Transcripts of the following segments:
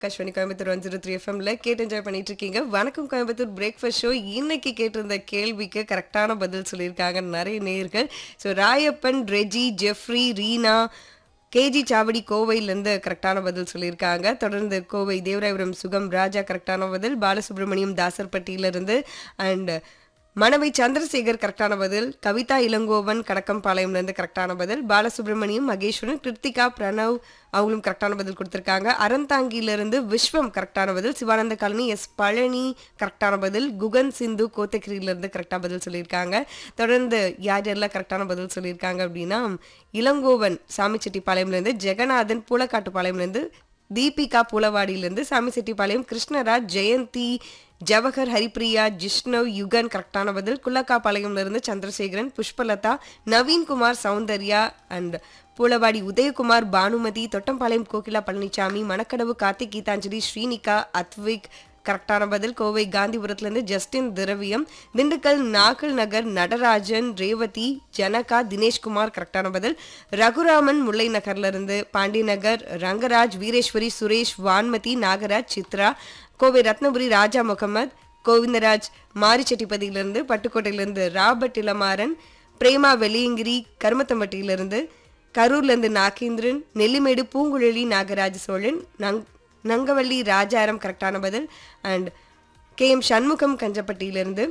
Akashvani Coimbatore one zero three எஃப்எம்ல கேட்டு enjoy பண்ணிட்டு இருக்கீங்க வணக்கம் கோயம்புத்தூர் பிரேக்ஃபாஸ்ட் ஷோ இன்னைக்கு கேட்டிருந்த கேள்விக்கு கரெக்டான பதில் சொல்லியிருக்காங்க நிறைய நேர்கள் so Rayappan Reji Jeffrey Reena K G Chavadi கோவையிலேருந்து கரெக்டான பதில் சொல்லியிருக்காங்க தொடர்ந்து கோவை தேவராயபுரம் சுகம் ராஜா கரெக்டான பதில் பாலசுப்ரமணியம் தாசர்பட்டியிலிருந்து அண்ட் மணவை சந்திரசேகர் கரெக்டான பதில் கவிதா இளங்கோவன் கடக்கம்பாளையம்லேருந்து கரெக்டான பதில் பாலசுப்ரமணியம் மகேஸ்வரன் கிருத்திகா பிரணவ் அவங்களும் கரெக்டான பதில் கொடுத்துருக்காங்க அறந்தாங்கியிலிருந்து விஸ்வம் கரெக்டான பதில் சிவானந்த காலனி எஸ் பழனி கரெக்டான பதில் குகன் சிந்து கோத்தகிரியிலேருந்து கரெக்டாக பதில் சொல்லியிருக்காங்க தொடர்ந்து யார் யாரெல்லாம் கரெக்டான பதில் சொல்லியிருக்காங்க அப்படின்னா இளங்கோவன் சாமிச்செட்டிப்பாளையம்லேருந்து ஜெகநாதன் பூலக்காட்டுப்பாளையம்லேருந்து தீபிகா புலவாடியிலேருந்து சாமிசெட்டிப்பாளையம் கிருஷ்ணராஜ் ஜெயந்தி ஜவஹர் ஹரிப்ரியா ஜிஷ்ணவ் யுகன் கரெக்டான பதில் குள்ளக்காப்பாளையம்ல இருந்து சந்திரசேகரன் புஷ்பலதா நவீன்குமார் சௌந்தர்யா அண்ட் பூலவாடி உதயகுமார் பானுமதி தொட்டம்பாளையம் கோகிலா பழனிசாமி மணக்கடவு கார்த்திக் கீதாஞ்சலி ஸ்ரீனிகா அத்விக் கரெக்டான பதில் கோவை காந்திபுரத்துலேருந்து ஜஸ்டின் திரவியம் திண்டுக்கல் நாகல் நகர் நடராஜன் ரேவதி ஜனகா தினேஷ்குமார் கரெக்டான பதில் ரகுராமன் முல்லை நகர்ல இருந்து பாண்டி நகர் ரங்கராஜ் வீரேஸ்வரி சுரேஷ் வான்மதி நாகராஜ் சித்ரா கோவை ரத்னபுரி ராஜா முகமது கோவிந்தராஜ் மாரிச்செட்டிப்பதியிலிருந்து பட்டுக்கோட்டையிலிருந்து ராபர்ட் இளமாறன் பிரேமா வெளியங்கிரி கருமத்தம்பட்டியிலிருந்து கரூர்லேருந்து நாகேந்திரன் நெல்லிமேடு பூங்குழலி நாகராஜ சோழன் நங் நங்கவள்ளி ராஜாரம் கரெக்டான பதில் அண்ட் கே எம் சண்முகம் கஞ்சப்பட்டியிலிருந்து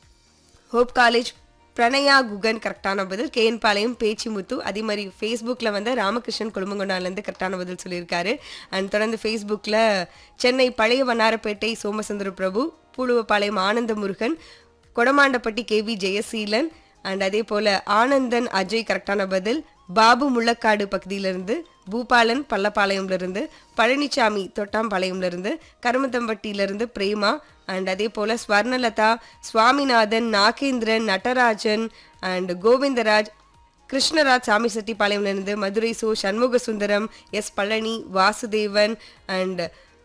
ஹோப் காலேஜ் பிரணயா குகன் கரெக்டான பதில் கேஎன் பாளையம் பேச்சிமுத்து அதே மாதிரி ஃபேஸ்புக்கில் வந்து ராமகிருஷ்ணன் குடும்பங்கொண்டாலேருந்து கரெக்டான பதில் சொல்லியிருக்காரு அண்ட் தொடர்ந்து ஃபேஸ்புக்கில் சென்னை பழைய Vannarapettai Somasundara Prabhu Pooluvapalayam Anandha Murugan Kodamandapatti K V Jayaseelan and அதே போல் ஆனந்தன் அஜய் கரெக்டான பதில் பாபு முள்ளக்காடு பகுதியிலிருந்து பூபாலன் பள்ளப்பாளையம்லேருந்து பழனிசாமி தொட்டாம்பாளையம்லேருந்து கருமத்தம்பட்டியிலிருந்து பிரேமா அண்ட் அதே போல் ஸ்வர்ணலதா சுவாமிநாதன் நாகேந்திரன் நடராஜன் அண்ட் கோவிந்தராஜ் கிருஷ்ணராஜ் சாமிசெட்டிப்பாளையம்லேருந்து மதுரை சோ சண்முக சுந்தரம் எஸ் பழனி வாசுதேவன் அண்ட்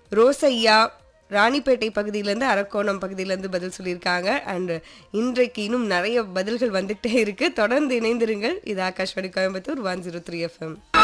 ரோசையா ராணிப்பேட்டை பகுதியிலேருந்து அரக்கோணம் பகுதியிலேருந்து பதில் சொல்லியிருக்காங்க அண்ட் இன்றைக்கு இன்னும் நிறைய பதில்கள் வந்துகிட்டே இருக்கு தொடர்ந்து இணைந்திருங்கள் இது Akashvani Coimbatore one zero three FM